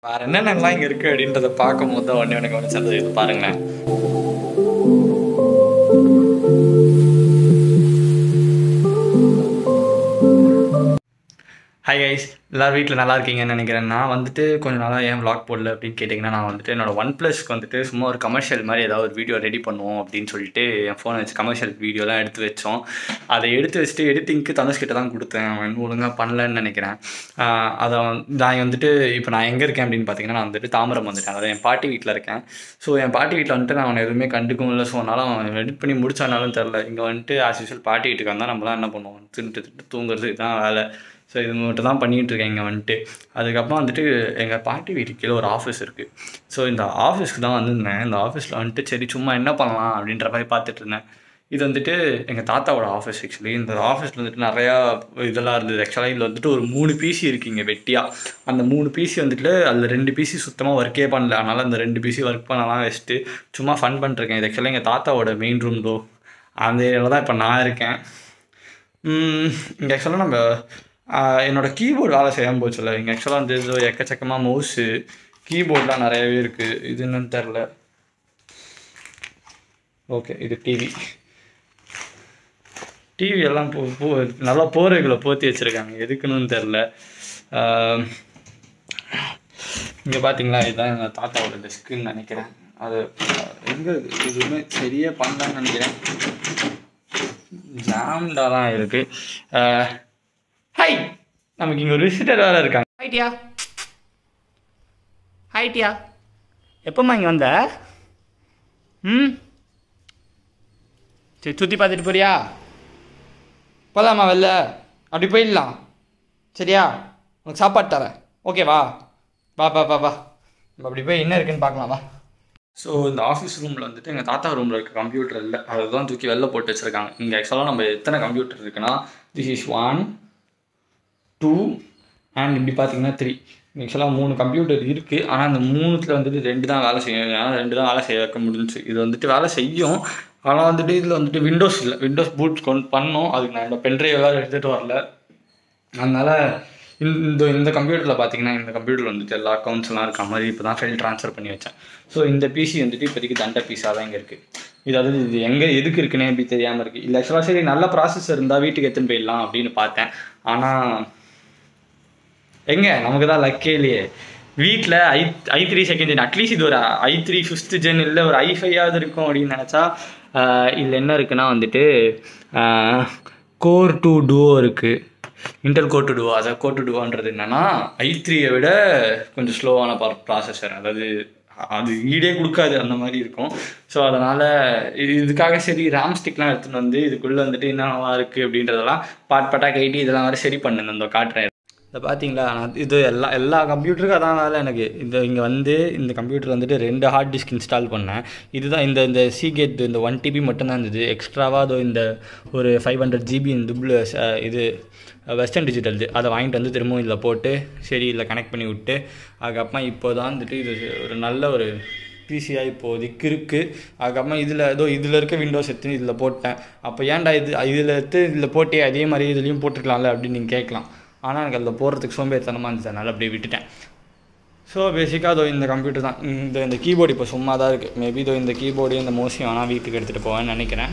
வேற என்னென்னலாம் இங்கே இருக்குது அப்படின்றத பார்க்கும்போது தான் உடனே எனக்கு கவனிச்சது இது பாருங்களேன் ஹாய் கைஸ் எல்லாரும் வீட்டில் நல்லா இருக்கீங்கன்னு நினைக்கிறேன் நான் வந்துட்டு கொஞ்சம் நாளாக ஏன் vlog போடல அப்படின்னு கேட்டிங்கன்னா நான் வந்துட்டு என்னோட ஒன் ப்ளஸ்க்கு வந்துட்டு சும்மா ஒரு கமர்ஷியல் மாதிரி ஏதாவது ஒரு வீடியோ ரெடி பண்ணுவோம் அப்படின்னு சொல்லிட்டு என் ஃபோனை வச்சு கமர்ஷியல் வீடியோலாம் எடுத்து வச்சோம் அதை எடுத்து வச்சுட்டு எடிட்டிங்க்கு தனுஷ் கிட்ட தான் கொடுத்தேன் அவன் ஒழுங்காக பண்ணலன்னு நினைக்கிறேன் ஆஹ் அதை வந்து- நான் வந்துட்டு இப்போ நான் எங்கே இருக்கேன் அப்படின்னு பார்த்தீங்கன்னா நான் வந்துட்டு தாம்பரம் வந்துட்டேன் அதாவது என் பாட்டி வீட்டில் இருக்கேன் ஸோ என் பாட்டி வீட்டில் வந்துட்டு நான் அவனை எதுவுமே கண்டுக்கவும் இல்லை ஸோ அதனால் அவன் எடிட் பண்ணி முடிச்சானாலும் தெரில இங்கே வந்துட்டு ஆஸ் யூஸ்வல் பாட்டி வீட்டுக்கு வந்தால் நம்மளாம் என்ன பண்ணுவோம் தின்ட்டு திட்டு தூங்குறதுக்கு தான் வேலை ஸோ இது மட்டும் தான் பண்ணிகிட்டு இருக்கேன் இங்கே வந்துட்டு அதுக்கப்புறம் வந்துட்டு எங்கள் பாட்டி வீட்டுக்கு கீழே ஒரு ஆஃபீஸ் இருக்குது ஸோ இந்த ஆஃபீஸ்க்கு தான் வந்திருந்தேன் இந்த ஆஃபீஸில் வந்துட்டு சரி சும்மா என்ன பண்ணலாம் அப்படின்ற மாதிரி பார்த்துட்டு இருந்தேன் இது வந்துட்டு எங்கள் தாத்தாவோட ஆஃபீஸ் ஆக்சுவலி இந்த ஆஃபீஸில் வந்துட்டு நிறையா இதெல்லாம் இருந்தது ஆக்சுவலாக இதில் வந்துட்டு ஒரு மூணு பிசி இருக்கீங்க வெட்டியாக அந்த மூணு பிசி வந்துட்டு அதில் ரெண்டு பிசி சுத்தமாக ஒர்க்கே பண்ணல அதனால் அந்த ரெண்டு பிசி ஒர்க் பண்ணலாம் வச்சுட்டு சும்மா ஃபன் பண்ணிருக்கேன் இது ஆக்சுவலாக எங்கள் தாத்தாவோட மெயின் ரூம் தோ அந்த ஏரியாவில் தான் இப்போ நான் இருக்கேன் இங்கே ஆக்சுவலாக நம்ம ஆஹ், என்னோட கீபோர்டு வேலை செய்யாமல் போச்சுல்ல இங்கே ஆக்சுவலாக வந்து ஏதோ எக்கச்சக்கமாக மவுஸு கீபோர்ட்லாம் நிறையவே இருக்குது இது என்னன்னு தெரில ஓகே இது டிவி டிவி எல்லாம் போ போ நல்லா போர்வைகளை போற்றி வச்சுருக்காங்க எதுக்குன்னு தெரில இங்கே பார்த்தீங்களா இதுதான் எங்கள் தாத்தாவோட டெஸ்க்குன்னு நினைக்கிறேன் அது எங்கே எதுவுமே சரியே பண்ணலான்னு நினைக்கிறேன் ஜாம்டாக தான் இருக்குது ஹாய் நமக்கு இங்கே ஒரு விசிட்டர் வேறு இருக்காங்க ஹைட்டியா ஹைட்டியா எப்போம்மா இங்கே வந்த ம் சரி சுற்றி பார்த்துட்டு போறியா போதாம்மா வெளில அப்படி போயிடலாம் சரியா உனக்கு சாப்பாடு தரேன் ஓகேவா வா வா வா வா நம்ம அப்படி போய் என்ன இருக்குன்னு பார்க்கலாம் வா ஸோ இந்த ஆஃபீஸ் ரூமில் வந்துட்டு எங்கள் தாத்தா ரூமில் இருக்க கம்ப்யூட்டர் இல்லை அதை தான் தூக்கி வெளில போட்டு வச்சுருக்காங்க இங்கே ஆக்சுவலாக நம்ம எத்தனை கம்ப்யூட்டர் இருக்குன்னா this is one two and இப்படி பார்த்தீங்கன்னா த்ரீ ஆக்சுவலாக மூணு கம்ப்யூட்டர் இருக்குது ஆனால் அந்த மூணுத்தில் வந்துட்டு ரெண்டு தான் வேலை செய்யும் ஏன்னா ரெண்டு தான் வேலை செய்ய வைக்க முடிஞ்சுச்சு இது வந்துட்டு வேலை செய்யும் ஆனால் வந்துட்டு இதில் வந்துட்டு விண்டோஸ் இல்லை விண்டோஸ் பூட் கொண்டு பண்ணோம் அதுக்கு நான் என்னோட பென்ட்ரைவ் வேறு எடுத்துகிட்டு வரல அதனால் இந்த இந்த கம்ப்யூட்டரில் பார்த்தீங்கன்னா இந்த கம்ப்யூட்டரில் வந்துட்டு எல்லா அக்கௌண்ட்ஸ்லாம் இருக்க மாதிரி இப்போ தான் ஃபைல் ட்ரான்ஸ்ஃபர் பண்ணி வச்சேன் ஸோ இந்த பிசி வந்துட்டு இப்போதைக்கு தண்ட பீஸாக தான் இங்கே இருக்குது இது அதாவது இது எங்கே எதுக்கு இருக்குன்னே எப்படி தெரியாமல் இருக்குது இல்லை ஆக்சுவலாக சரி நல்ல ப்ராசஸ் இருந்தால் வீட்டுக்கு எடுத்துன்னு போயிடலாம் அப்படின்னு பார்த்தேன் ஆனால் எங்க நமக்கு தான் லக்கே இல்லையே வீட்டில் ஐ ஐ த்ரீ செகண்ட் ஜென் அட்லீஸ்ட் இது ஒரு ஐ த்ரீ ஃபிஃப்த் ஜென் இல்லை ஒரு ஐ ஃபைவாவது இருக்கும் அப்படின்னு நினச்சா இதில் என்ன இருக்குன்னா வந்துட்டு கோர் டூ டூவோ இருக்குது இன்டெல் கோர் டு டூவோ அதை கோர் டு டூவோன்றது என்னென்னா ஐ த்ரீயை விட கொஞ்சம் ஸ்லோவான ப்ராசஸர் அதாவது அது ஈடே கொடுக்காது அந்த மாதிரி இருக்கும் ஸோ அதனால் இதுக்காக சரி ரேம் ஸ்டிக்லாம் எடுத்துகிட்டு வந்து இதுக்குள்ளே வந்துட்டு என்னவா இருக்குது அப்படின்றதெல்லாம் பாட் பாட்டாக கைட்டி இதெல்லாம் வேறு சரி பண்ணுங்க இந்த காட்டுறேன் இதை பார்த்தீங்களா நான் இது எல்லா எல்லா கம்ப்யூட்டருக்கும் அதான் வேலை எனக்கு இந்த இங்கே வந்து இந்த கம்ப்யூட்டர் வந்துட்டு ரெண்டு ஹார்ட் டிஸ்க் இன்ஸ்டால் பண்ணேன் இதுதான் இந்த இந்த சீகேட் இந்த ஒன் டிபி மட்டும்தான் இருந்தது எக்ஸ்ட்ராவாக அதோ இந்த ஒரு ஃபைவ் ஹண்ட்ரட் ஜிபி துபிள் இது வெஸ்டர்ன் டிஜிட்டல்து அதை வாங்கிட்டு வந்து திரும்பவும் இதில் போட்டு சரி இதில் கனெக்ட் பண்ணி விட்டு அதுக்கப்புறமா இப்போ தான் வந்துட்டு இது ஒரு நல்ல ஒரு பிசிஐ இப்போதைக்கு இருக்குது அதுக்கப்புறமா இதில் ஏதோ இதில் இருக்க விண்டோஸ் எடுத்து இதில் போட்டேன் அப்போ ஏன்டா இது இதில் எடுத்து இதில் போட்டே அதே மாதிரி இதுலேயும் போட்டுக்கலாம்ல அப்படின்னு நீங்கள் கேட்கலாம் ஆனால் எனக்கு அதில் போடுறதுக்கு சோம்பேறித்தனமாக இருந்துச்சு அதனால் அப்படியே விட்டுட்டேன் ஸோ பேசிக்காக அதோ இந்த கம்ப்யூட்டர் தான் இந்த இந்த கீபோர்டு இப்போ சும்மா தான் இருக்குது மேபி இதோ இந்த கீபோர்டு இந்த மோஸ்ட்லி வேணால் வீட்டுக்கு எடுத்துகிட்டு போவேன்னு நினைக்கிறேன்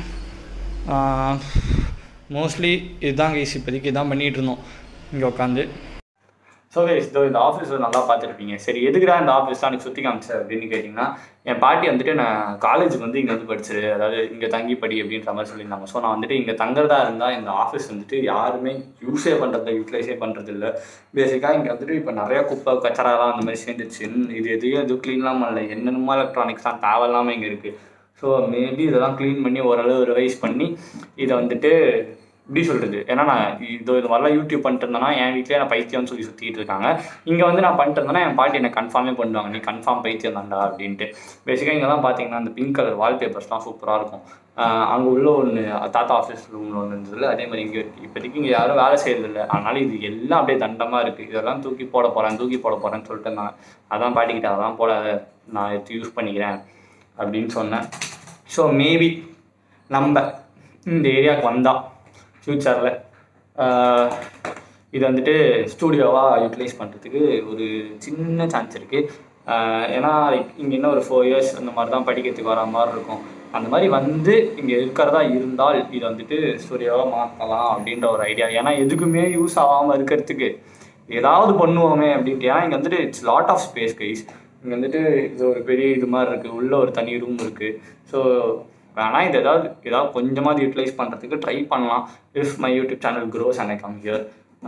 மோஸ்ட்லி இதுதான் கைஸ் இப்போதைக்கு இதான் பண்ணிகிட்டு இருந்தோம் இங்கே உட்காந்து ஸோ கைஸ் இதோ இந்த ஆஃபீஸ் நல்லா பார்த்துருப்பீங்க சரி எதுக்குடா இந்த ஆஃபீஸ்லாம் எனக்கு சுற்றி காமிச்சேன் அப்படின்னு கேட்டிங்கன்னா என் பாட்டி வந்துட்டு நான் காலேஜுக்கு வந்து இங்கே வந்து படிச்சிரு அதாவது இங்கே தங்கி படி அப்படின்ற மாதிரி சொல்லியிருந்தாங்க ஸோ நான் வந்துட்டு இங்கே தங்குறதா இருந்தால் இந்த ஆஃபீஸ் வந்துட்டு யாருமே யூஸே பண்ணுறது யூட்டிலைஸே பண்ணுறது இல்லை பேசிக்காக இங்கே வந்துட்டு இப்போ நிறைய குப்பை கச்சராலாம் அந்த மாதிரி சேர்ந்துச்சு இது எதையும் எதுவும் க்ளீன்லாம் பண்ணல என்னென்னமோ எலக்ட்ரானிக்ஸ் தான் தேவையில்லாமல் இங்கே இருக்குது ஸோ மேபி இதெல்லாம் க்ளீன் பண்ணி ஓரளவு ரிவைஸ் பண்ணி இதை வந்துட்டு இப்படி சொல்கிறது ஏன்னா நான் இது இது மாதிரிலாம் யூடியூப் பண்ணிட்டு இருந்தேன்னா என் வீட்டிலே நான் பைத்தியம்னு சொல்லி சுற்றிட்டு இருக்காங்க இங்கே வந்து நான் பண்ணிட்டு இருந்தேன்னா என் பாட்டி என்னை கன்ஃபார்மே பண்ணுவாங்க நீ கன்ஃபார்ம் பைத்தியம் தான்டா அப்படின்ட்டு பேசிக்காக இங்கெல்லாம் பார்த்தீங்கன்னா அந்த பிங்க் கலர் வால்பேப்பர்ஸ்லாம் சூப்பராக இருக்கும் அங்கே உள்ள ஒன்று தாத்தா ஆஃபீஸ் ரூமில் ஒன்று இருந்தது அதே மாதிரி இங்கே இருக்குது இப்போதைக்கு இங்கே யாரும் வேலை செய்யறதில்ல அதனால இது எல்லாம் அப்படியே தண்டமாக இருக்குது இதெல்லாம் தூக்கி போட போகிறேன் தூக்கி போட போகிறேன்னு சொல்லிட்டு இருந்தாங்க அதான் பாட்டிக்கிட்ட அதெல்லாம் போடாத நான் எடுத்து யூஸ் பண்ணிக்கிறேன் அப்படின்னு சொன்னேன் ஸோ மேபி நம்ம இந்த ஏரியாவுக்கு வந்தால் ஃப்யூச்சரில் இது வந்துட்டு ஸ்டூடியோவாக யூட்டிலைஸ் பண்ணுறதுக்கு ஒரு சின்ன சான்ஸ் இருக்குது ஏன்னா லைக் இங்கே இன்னும் ஒரு ஃபோர் இயர்ஸ் அந்த மாதிரி தான் படிக்கிறதுக்கு வர மாதிரி இருக்கும் அந்த மாதிரி வந்து இங்கே இருக்கிறதா இருந்தால் இதை வந்துட்டு ஸ்டூடியோவாக மாற்றலாம் அப்படின்ற ஒரு ஐடியா ஏன்னா எதுக்குமே யூஸ் ஆகாமல் இருக்கிறதுக்கு ஏதாவது பண்ணுவோமே அப்படின்ட்டு ஏன்னா இங்கே வந்துட்டு it's lot of space guys இங்கே வந்துட்டு இது ஒரு பெரிய இது மாதிரி இருக்குது உள்ள ஒரு தனி ரூம் இருக்குது ஸோ வேணால் இது ஏதாவது ஏதாவது கொஞ்சமாவது யூட்டிலைஸ் பண்ணுறதுக்கு ட்ரை பண்ணலாம் if my YouTube channel grows and I come here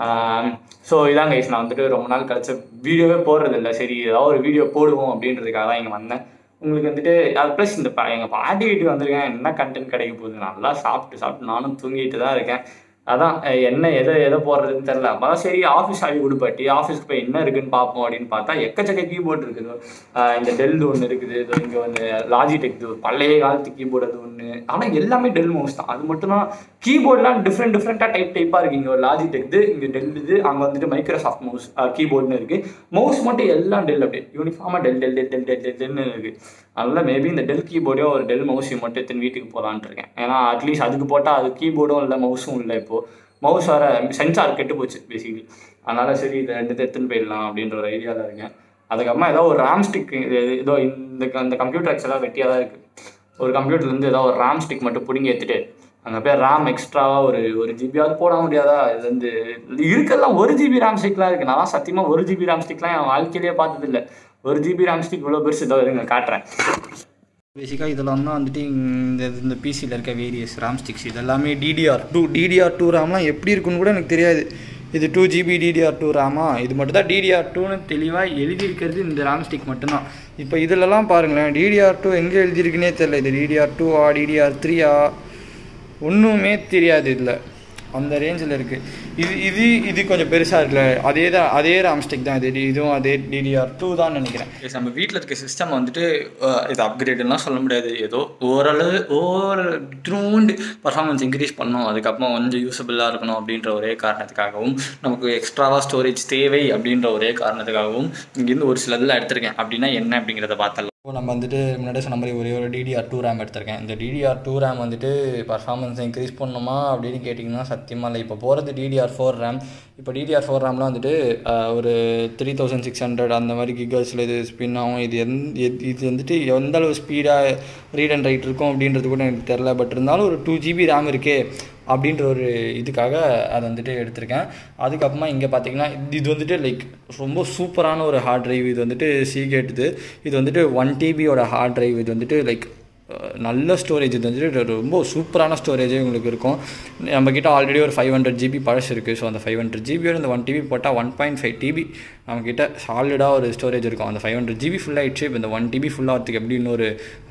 so இதான் கைஸ் நான் வந்துட்டு ரொம்ப நாள் கழிச்சு வீடியோவே போடுறது இல்லை சரி ஏதாவது ஒரு வீடியோ போடுவோம் அப்படின்றதுக்காக தான் இங்கே வந்தேன் உங்களுக்கு வந்துட்டு அது ப்ளஸ் இந்த ப எங்கள் பாட்டி வீட்டுக்கு வந்திருக்கேன் என்ன கண்டென்ட் கிடைக்க போகுது நல்லா சாப்பிட்டு சாப்பிட்டு நானும் தூங்கிட்டு தான் இருக்கேன் அதான் அஹ் என்ன எதை எதை போடுறதுன்னு தெரில அப்பதான் சரி ஆஃபீஸ் ஆகி கொடுப்பாட்டி ஆஃபீஸ்க்கு போய் என்ன இருக்குன்னு பார்ப்போம் அப்படின்னு பார்த்தா எக்கச்சக்க கீபோர்டு இருக்குது அஹ் இந்த டெல் ஒன்று இருக்குது இதோ இங்கே வந்து லாஜிடெக் இது பழைய காலத்து கீபோர்டு அது ஒன்று ஆனால் எல்லாமே டெல் மவுஸ் தான் அது மட்டும் தான் கீபோர்ட்லாம் டிஃப்ரெண்ட் டிஃப்ரெண்ட்டாக டைப் டைப்பாக இருக்குது இங்கே ஒரு லாஜிடெக் இது இங்கே டெல் இது அங்கே வந்துட்டு மைக்ரோசாஃப்ட் மவுஸ் கீபோர்டுன்னு இருக்குது மவுஸ் மட்டும் எல்லாம் டெல் அப்படியே யூனிஃபார்மாக Dell Dell Dell Dell Dell Dell டெல்னு இருக்குது அதனால் மேபி இந்த டெல் கீபோர்டையும் ஒரு டெல் மவுஸையும் மட்டும் எடுத்துன்னு வீட்டுக்கு போகலான்ட்டு இருக்கேன் ஏன்னா அட்லீஸ்ட் அதுக்கு போட்டால் அது கீபோர்டும் இல்லை மவுஸும் இல்லை இப்போது மவுஸ் வர சென்சார் கெட்டு போச்சு பேசிக்கலி அதனால் சரி இதை ரெண்டு எடுத்துன்னு போயிடலாம் அப்படின்ற ஒரு ஐடியாவில் இருக்கேன் அதுக்கப்புறமா ஏதோ ஒரு ரேம் ஸ்டிக் ஏதோ இந்த இந்த கம்ப்யூட்டர் ஆக்சுவலாக வெட்டியாக தான் இருக்குது ஒரு கம்ப்யூட்டர்லேருந்து ஏதோ ஒரு ரேம் ஸ்டிக் மட்டும் பிடிங்கி எடுத்துட்டு அங்கே போய் ரேம் எக்ஸ்ட்ராவாக ஒரு ஒரு ஜிபியாவது போட முடியாதா இது வந்து இருக்கிறதெல்லாம் ஒரு ஜிபி ரேம் ஸ்டிக்லாம் இருக்குது நான் சத்தியமாக ஒரு ஜிபி ரேம் ஸ்டிக்லாம் என் வாழ்க்கையிலேயே பார்த்ததில்ல ஒரு ஜிபி ரேம் ஸ்டிக் இவ்வளோ பெருசு இதோ இருங்க காட்டுறேன் பேசிக்காக இதெல்லாம் தான் வந்துட்டு இந்த இந்த பிசியில் இருக்க வேரியஸ் ரேம் ஸ்டிக்ஸ் இதெல்லாமே டிடிஆர் டூ டிடிஆர் டூ ரேம்லாம் எப்படி இருக்குன்னு கூட எனக்கு தெரியாது இது டூ ஜிபி டிடிஆர் டூ ரேமா இது மட்டும் தான் டிடிஆர் டூன்னு தெளிவாக எழுதியிருக்கிறது இந்த ரேம் ஸ்டிக் மட்டும்தான் இப்போ இதிலலாம் பாருங்களேன் டிடிஆர் டூ எங்கே எழுதியிருக்குன்னே தெரில இது டிடிஆர் டூவா டிடிஆர் த்ரீயா ஒன்றுமே தெரியாது இதில் அந்த ரேஞ்சில் இருக்குது இது இது இது கொஞ்சம் பெருசாக இருக்குல்ல அதே தான் அதே ராம்ஸ்டிக் தான் இது இதுவும் அதே டிடிஆர் டூ தான் நினைக்கிறேன் நம்ம வீட்டில் இருக்க சிஸ்டம் வந்துட்டு அஹ், இது அப்கிரேடுலாம் சொல்ல முடியாது ஏதோ ஓரளவு ஓர த்ரூண்டு பர்ஃபார்மன்ஸ் இன்க்ரீஸ் பண்ணணும் அதுக்கப்புறம் கொஞ்சம் யூஸபிளாக இருக்கணும் அப்படின்ற ஒரே காரணத்துக்காகவும் நமக்கு எக்ஸ்ட்ராவாக ஸ்டோரேஜ் தேவை அப்படின்ற ஒரே காரணத்துக்காகவும் இங்கேருந்து ஒரு சிலதில் எடுத்திருக்கேன் அப்படின்னா என்ன அப்படிங்கிறத பார்த்தலாம் இப்போ நம்ம வந்துட்டு முன்னாடி சொன்ன மாதிரி ஒரே ஒரு டிடிஆர் டூ ரேம் எடுத்திருக்கேன் இந்த டிடிஆர் டூ ரேம் வந்துட்டு பர்ஃபார்மன்ஸ் இன்க்ரீஸ் பண்ணணுமா அப்படின்னு கேட்டிங்கன்னா சத்தியமாக இல்லை இப்போ போகிறது டிடிஆர் ஃபோர் ரேம் இப்போ டிடிஆர் ஃபோர் ரேம்லாம் வந்துட்டு ஆஹ், ஒரு த்ரீ தௌசண்ட் சிக்ஸ் ஹண்ட்ரட் அந்த மாதிரி கிகர்ஸில் இது ஸ்பின் ஆகும் இது எந் எத்- இது வந்துட்டு எந்த அளவு ஸ்பீடாக ரீட் அண்ட் ரைட் இருக்கும் அப்படின்றது கூட எனக்கு தெரில பட் இருந்தாலும் ஒரு டூ ஜிபி ரேம் இருக்கே அப்படின்ற ஒரு இதுக்காக அதை வந்துட்டு எடுத்திருக்கேன் அதுக்கப்புறமா இங்கே பார்த்தீங்கன்னா இது- இது வந்துட்டு லைக் ரொம்ப சூப்பரான ஒரு ஹார்ட் டிரைவ் இது வந்துட்டு சீகேட் இது இது வந்துட்டு ஒன் டிபியோட ஹார்ட் டிரைவ் இது வந்துட்டு லைக் நல்ல ஸ்டோரேஜ் இது வந்துட்டு ரொம்ப சூப்பரான ஸ்டோரேஜே உங்களுக்கு இருக்கும் நம்மக்கிட்ட ஆல்ரெடி ஒரு ஃபைவ் ஹண்ட்ரட் ஜிபி பழசு இருக்குது ஸோ அந்த ஃபைவ் ஹண்ட்ரட் ஜிபியோட இந்த ஒன் டிபி போட்டால் ஒன் பாயிண்ட் ஃபைவ் டிபி நம்மக்கிட்ட சாலிடாக ஒரு ஸ்டோரேஜ் இருக்கும் அந்த ஃபைவ் ஹண்ட்ரட் ஜிபி ஃபுல்லாகிடுச்சு இப்போ இந்த ஒன் டிபி ஃபுல்லாகிறதுக்கு எப்படி இன்னொரு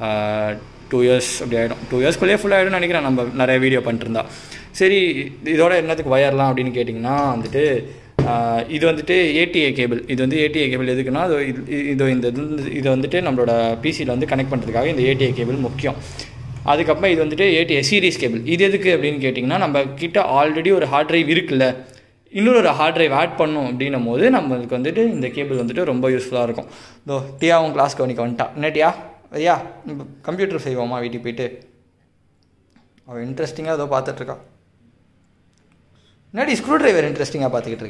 டூ இயர்ஸ் அப்படி ஆகிடும் டூ இயர்ஸ்க்குள்ளேயே ஃபுல் ஆகிடும்னு நினைக்கிறேன் நம்ம நிறைய வீடியோ பண்ணிட்டுருந்தா சரி இதோட என்னத்துக்கு வயர்லாம் அப்படின்னு கேட்டிங்கன்னா வந்துட்டு ஆஹ் இது வந்துட்டு ஏடிஏ கேபிள் இது வந்து ஏடிஏ கேபிள் எதுக்குன்னா அது இது- இது இந்த இது வந்து- இது வந்துட்டு நம்மளோட பிசியில் வந்து கனெக்ட் பண்ணுறதுக்காக இந்த ஏடிஏ கேபிள் முக்கியம் அதுக்கப்புறம் இது வந்துட்டு ஏடிஏ சீரிஸ் கேபிள் இது எதுக்கு அப்படின்னு கேட்டிங்கன்னா நம்ம கிட்ட ஆல்ரெடி ஒரு ஹார்ட் டிரைவ் இருக்குல்ல இன்னொரு ஒரு ஹார்ட் டிரைவ் ஆட் பண்ணோம் அப்படின்னும் போது நம்மளுக்கு வந்துட்டு இந்த கேபிள் வந்துட்டு ரொம்ப யூஸ்ஃபுல்லாக இருக்கும் இதோ டியாவும் கிளாஸ் கவனிக்க வந்துட்டா என்ன டியா ஐயா நம்ம கம்ப்யூட்டர் செய்வோமா வீட்டுக்கு போயிட்டு அவள் இன்ட்ரெஸ்டிங்காக ஏதோ பார்த்துட்ருக்கா என்னடி ஸ்க்ரூ டிரைவர் இன்ட்ரெஸ்டிங்காக பார்த்துக்கிட்டு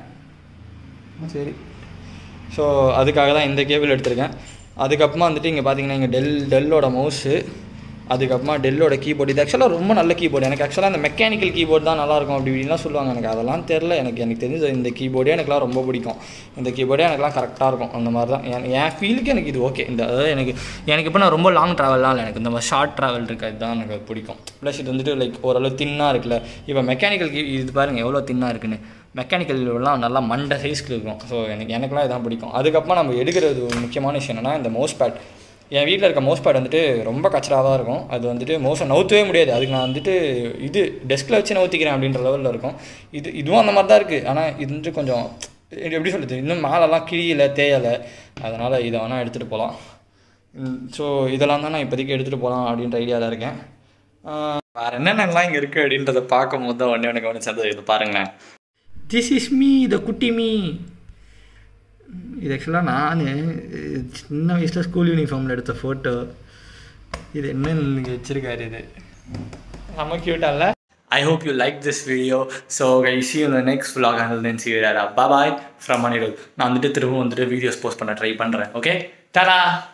இருக்க சரி ஸோ அதுக்காக தான் இந்த கேபிள் எடுத்திருக்கேன் அதுக்கப்புறமா வந்துட்டு இங்கே பார்த்தீங்கன்னா இங்கே டெல் டெல்லோட மவுஸு அதுக்கப்புறமா டெல்லோட கீபோர்டு இது ஆக்சுவலாக ரொம்ப நல்ல கீபோர்டு எனக்கு ஆக்சுவலாக அந்த மெக்கானிக்கல் கீபோர்டு தான் நல்லாயிருக்கும் அப்படி இப்படின்லாம் சொல்லுவாங்க எனக்கு அதெல்லாம் தெரில எனக்கு எனக்கு தெரிஞ்ச இந்த கீபோர்டே எனக்குலாம் ரொம்ப பிடிக்கும் இந்த கீபோர்டே எனக்குலாம் கரெக்டாக இருக்கும் அந்த மாதிரி தான் என் என் ஃபீலுக்கு எனக்கு இது ஓகே இந்த அதாவது எனக்கு எனக்கு இப்போ நான் ரொம்ப லாங் ட்ராவல்லாம் இல்லை எனக்கு இந்த மாதிரி ஷார்ட் ட்ராவல் இருக்குது அதுதான் எனக்கு அது பிடிக்கும் ப்ளஸ் இது வந்துட்டு லைக் ஓரளவு தின்னாக இருக்குல்ல இப்போ மெக்கானிக்கல் கீ இது பாருங்கள் எவ்வளோ தின்னாக இருக்குன்னு மெக்கானிக்கல் எல்லாம் நல்லா மண்டை சைஸ்க்கு இருக்கும் ஸோ எனக்கு எனக்குலாம் இதான் பிடிக்கும் அதுக்கப்புறமா நம்ம எடுக்கிறது ஒரு முக்கியமான விஷயம் என்னென்னா இந்த மவுஸ் பேட் என் வீட்டில் இருக்க மவுஸ் பேட் வந்துட்டு ரொம்ப கச்சராக தான் இருக்கும் அது வந்துட்டு மவுஸை நவுத்தவே முடியாது அதுக்கு நான் வந்துட்டு இது டெஸ்கில் வச்சு நவுத்திக்கிறேன் அப்படின்ற லெவலில் இருக்கும் இது இதுவும் அந்த மாதிரி தான் இருக்குது ஆனால் இது வந்துட்டு கொஞ்சம் இது எப்படி சொல்கிறது இன்னும் மேலெல்லாம் கிழியலை தேயலை அதனால் இதை வேணால் எடுத்துகிட்டு போகலாம் ஸோ இதெல்லாம் தான் நான் இப்போதைக்கு எடுத்துகிட்டு போகலாம் அப்படின்ற ஐடியாவில் இருக்கேன் வேறு என்னென்னலாம் இங்கே இருக்குது அப்படின்றத பார்க்கும் போது தான் ஒன்றே எனக்கு கவனிச்சது இது பாருங்களேன் திஸ் இஸ் மீ த குட்டி மீ இது ஆக்சுவலாக நான் சின்ன வயசில் ஸ்கூல் யூனிஃபார்மில் எடுத்த ஃபோட்டோ இது என்ன இங்கே வச்சுருக்காரு இது நம்ம க்யூட்டாக இல்லை I hope you like this video so I see இந்த next vlog and then see you later. Bye bye from Anirudh நான் வந்துட்டு திரும்ப வந்துட்டு வீடியோஸ் போஸ்ட் பண்ண ட்ரை பண்ணுறேன் ஓகே டாடா